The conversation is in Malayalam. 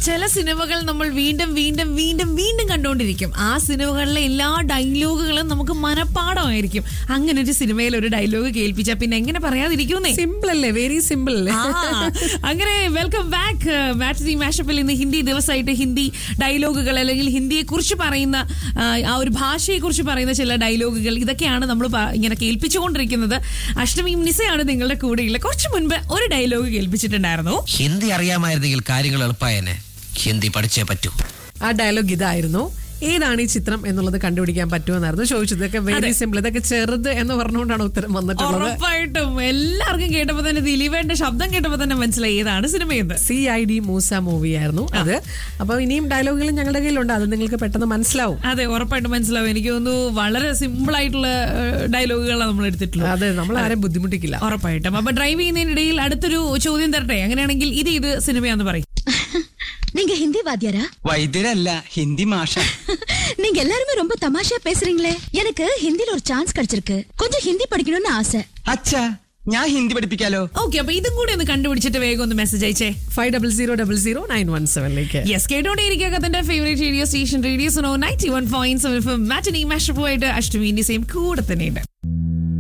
ചില സിനിമകൾ നമ്മൾ വീണ്ടും വീണ്ടും വീണ്ടും വീണ്ടും കണ്ടുകൊണ്ടിരിക്കും ആ സിനിമകളിലെ എല്ലാ ഡയലോഗുകളും നമുക്ക് മനപ്പാടമായിരിക്കും അങ്ങനെ ഒരു സിനിമയിൽ ഒരു ഡയലോഗ് കേൾപ്പിച്ചാൽ പിന്നെ എങ്ങനെ പറയാതിരിക്കുന്നേ സിമ്പിൾ അല്ലേ വെരി സിമ്പിൾ അല്ലേ ആ, അങ്ങനെ വെൽക്കം ബാക്ക് മാറ്റി മാഷപ്പിൽ ഇന്ന് ഹിന്ദി ദിവസമായിട്ട് ഹിന്ദി ഡയലോഗുകൾ അല്ലെങ്കിൽ ഹിന്ദിയെ കുറിച്ച് പറയുന്ന ആ, ആ ഒരു ഭാഷയെ കുറിച്ച് പറയുന്ന ചില ഡയലോഗുകൾ ഇതൊക്കെയാണ് നമ്മൾ പ- ഇങ്ങനെ കേൾപ്പിച്ചുകൊണ്ടിരിക്കുന്നത് അഷ്ടമി നിസയാണ് നിങ്ങളുടെ കൂടെയുള്ള കുറച്ച് മുൻപ് ഒരു ഡയലോഗ് കേൾപ്പിച്ചിട്ടുണ്ടായിരുന്നു ഹിന്ദി അറിയാമായിരുന്നെങ്കിൽ കാര്യങ്ങൾ എളുപ്പമായേനെ ഹിന്ദി പഠിച്ചേ പറ്റൂ ആ ഡയലോഗ് ഇതായിരുന്നു ഏതാണ് ഈ ചിത്രം എന്നുള്ളത് കണ്ടുപിടിക്കാൻ പറ്റുമെന്നായിരുന്നു ചോദിച്ചത് ഇതൊക്കെ വെരി സിമ്പിൾ ഇതൊക്കെ ചെറുത് എന്ന് പറഞ്ഞുകൊണ്ടാണ് ഉത്തരം വന്നിട്ടുള്ളത് ഉറപ്പായിട്ടും എല്ലാവർക്കും കേട്ടപ്പോ തന്നെ ദിലീപേന്റെ ശബ്ദം കേട്ടപ്പോ തന്നെ മനസ്സിലായി ഏതാണ് സിനിമയെന്ന് C I D Moosa movie ആയിരുന്നു അത് അപ്പൊ ഇനിയും ഡയലോഗുകൾ ഞങ്ങളുടെ കയ്യിലുണ്ട് അത് നിങ്ങൾക്ക് പെട്ടെന്ന് മനസ്സിലാവും അതെ ഉറപ്പായിട്ടും മനസ്സിലാവും എനിക്ക് തോന്നുന്നു വളരെ സിമ്പിൾ ആയിട്ടുള്ള ഡയലോഗുകളാണ് നമ്മൾ എടുത്തിട്ടുള്ളത് അതെ നമ്മൾ ആരെയും ബുദ്ധിമുട്ടിക്കില്ല ഉറപ്പായിട്ടും അപ്പൊ ഡ്രൈവ് ചെയ്യുന്നതിനിടയിൽ അടുത്തൊരു ചോദ്യം തരട്ടെ അങ്ങനെയാണെങ്കിൽ ഇത് ഇത് സിനിമയാന്ന് പറയും நீங்க ஹிந்தி வாத்தியாரா வைத்தியரல்ல ஹிந்தி மாஷா நீங்க எல்லாருமே ரொம்ப தமாஷா பேசுறீங்களே எனக்கு ஹிந்தில ஒரு சான்ஸ் கிடைச்சிருக்கு கொஞ்சம் ஹிந்தி படிக்கணும்னு ஆசை അച്ഛാ ഞാൻ ഹിന്ദി പഠിപ്പിക്കാലോ ഓക്കെ അപ്പൊ ഇതും കൂടി ഒന്ന് കണ്ടുപിടിച്ചിട്ട് വേഗം ഒന്ന് മെസ്സേജ് അയച്ചേ five double zero double zero nine one സെവനിലേക്ക് യെസ് കേട്ടോണ്ടിരിക്കുക തന്റെ favourite radio station radio Sono ninety one point seven matinee മാഷപ്പുമായിട്ട് അഷ്ടമി സെയിം കൂടെ തന്നെയുണ്ട്